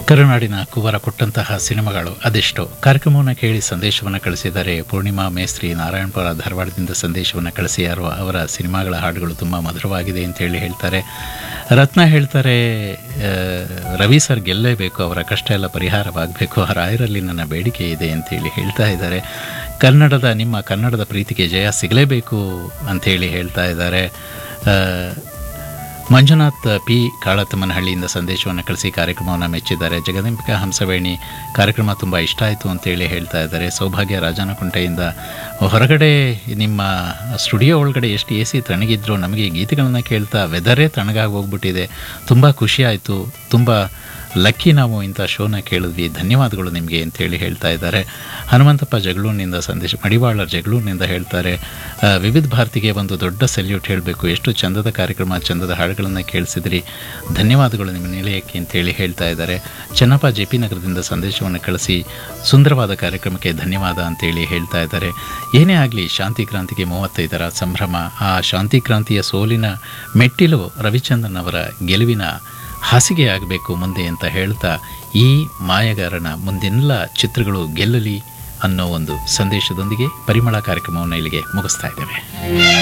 ಕರುನಾಡಿನ ಕುವರ ಕೊಟ್ಟಂತಹ ಸಿನಿಮಾಗಳು ಅದೆಷ್ಟೋ ಕಾರ್ಯಕ್ರಮವನ್ನು ಕೇಳಿ ಸಂದೇಶವನ್ನು ಕಳಿಸಿದ್ದಾರೆ ಪೂರ್ಣಿಮಾ ಮೇಸ್ತ್ರಿ ನಾರಾಯಣಪುರ ಧಾರವಾಡದಿಂದ ಸಂದೇಶವನ್ನು ಕಳಿಸಿ ಯಾರೋ ಅವರ ಸಿನಿಮಾಗಳ ಹಾಡುಗಳು ತುಂಬ ಮಧುರವಾಗಿದೆ ಅಂತೇಳಿ ಹೇಳ್ತಾರೆ ರತ್ನ ಹೇಳ್ತಾರೆ ಆ, ರವಿ ಸರ್ ಗೆಲ್ಲೇಬೇಕು ಅವರ ಕಷ್ಟ ಎಲ್ಲ ಪರಿಹಾರವಾಗಬೇಕು ಆ ರಾಯರಲ್ಲಿ ನನ್ನ ಬೇಡಿಕೆ ಇದೆ ಅಂತೇಳಿ ಹೇಳ್ತಾ ಇದ್ದಾರೆ ಕನ್ನಡದ ನಿಮ್ಮ ಕನ್ನಡದ ಪ್ರೀತಿಗೆ ಜಯ ಸಿಗಲೇಬೇಕು ಅಂಥೇಳಿ ಹೇಳ್ತಾ ಇದ್ದಾರೆ ಆ, ಮಂಜುನಾಥ್ ಪಿ ಕಾಳತಮ್ಮನಹಳ್ಳಿಯಿಂದ ಸಂದೇಶವನ್ನು ಕಳಿಸಿ ಕಾರ್ಯಕ್ರಮವನ್ನು ಮೆಚ್ಚಿದ್ದಾರೆ ಜಗದಂಬಿಕಾ ಹಂಸವೇಣಿ ಕಾರ್ಯಕ್ರಮ ತುಂಬ ಇಷ್ಟ ಆಯಿತು ಅಂತೇಳಿ ಹೇಳ್ತಾ ಇದ್ದಾರೆ ಸೌಭಾಗ್ಯ ರಾಜಾನಕುಂಟೆಯಿಂದ ಹೊರಗಡೆ ನಿಮ್ಮ ಸ್ಟುಡಿಯೋ ಒಳಗಡೆ ಎಷ್ಟು ಎ ಸಿ ತಣ್ಣಗಿದ್ರು ನಮಗೆ ಗೀತೆಗಳನ್ನು ಕೇಳ್ತಾ ವೆದರೇ ತಣ್ಣಗಾಗಿ ಹೋಗ್ಬಿಟ್ಟಿದೆ ತುಂಬ ಖುಷಿ ಆಯಿತು ತುಂಬ ಲಕ್ಕಿ ನಾವು ಇಂಥ ಶೋನ ಕೇಳಿದ್ವಿ ಧನ್ಯವಾದಗಳು ನಿಮಗೆ ಅಂತೇಳಿ ಹೇಳ್ತಾ ಇದ್ದಾರೆ ಹನುಮಂತಪ್ಪ ಜಗಳೂರಿನಿಂದ ಸಂದೇಶ ಮಡಿವಾಳರ್ ಜಗಳೂರಿನಿಂದ ಹೇಳ್ತಾರೆ ಆ, ವಿವಿಧ ಭಾರತಿಗೆ ಒಂದು ದೊಡ್ಡ ಸಲ್ಯೂಟ್ ಹೇಳಬೇಕು ಎಷ್ಟು ಚಂದದ ಕಾರ್ಯಕ್ರಮ ಚಂದದ ಹಾಡುಗಳನ್ನು ಕೇಳಿಸಿದ್ರಿ ಧನ್ಯವಾದಗಳು ನಿಮ್ಮ ನಿಲಯಕ್ಕೆ ಅಂತೇಳಿ ಹೇಳ್ತಾ ಇದ್ದಾರೆ ಚೆನ್ನಪ್ಪ ಜೆ ಪಿ ನಗರದಿಂದ ಸಂದೇಶವನ್ನು ಕಳಿಸಿ ಸುಂದರವಾದ ಕಾರ್ಯಕ್ರಮಕ್ಕೆ ಧನ್ಯವಾದ ಅಂತೇಳಿ ಹೇಳ್ತಾ ಇದ್ದಾರೆ ಏನೇ ಆಗಲಿ ಶಾಂತಿ ಕ್ರಾಂತಿಗೆ ಮೂವತ್ತೈದರ ಸಂಭ್ರಮ ಆ ಶಾಂತಿ ಕ್ರಾಂತಿಯ ಸೋಲಿನ ಮೆಟ್ಟಿಲು ರವಿಚಂದ್ರನ್ ಅವರ ಗೆಲುವಿನ ಹಾಸಿಗೆ ಆಗಬೇಕು ಮುಂದೆ ಅಂತ ಹೇಳ್ತಾ ಈ ಮಾಯಗಾರನ ಮುಂದೆಲ್ಲ ಚಿತ್ರಗಳು ಗೆಲ್ಲಲಿ ಅನ್ನೋ ಒಂದು ಸಂದೇಶದೊಂದಿಗೆ ಪರಿಮಳ ಕಾರ್ಯಕ್ರಮವನ್ನು ಇಲ್ಲಿಗೆ ಮುಗಿಸ್ತಾ ಇದ್ದೇವೆ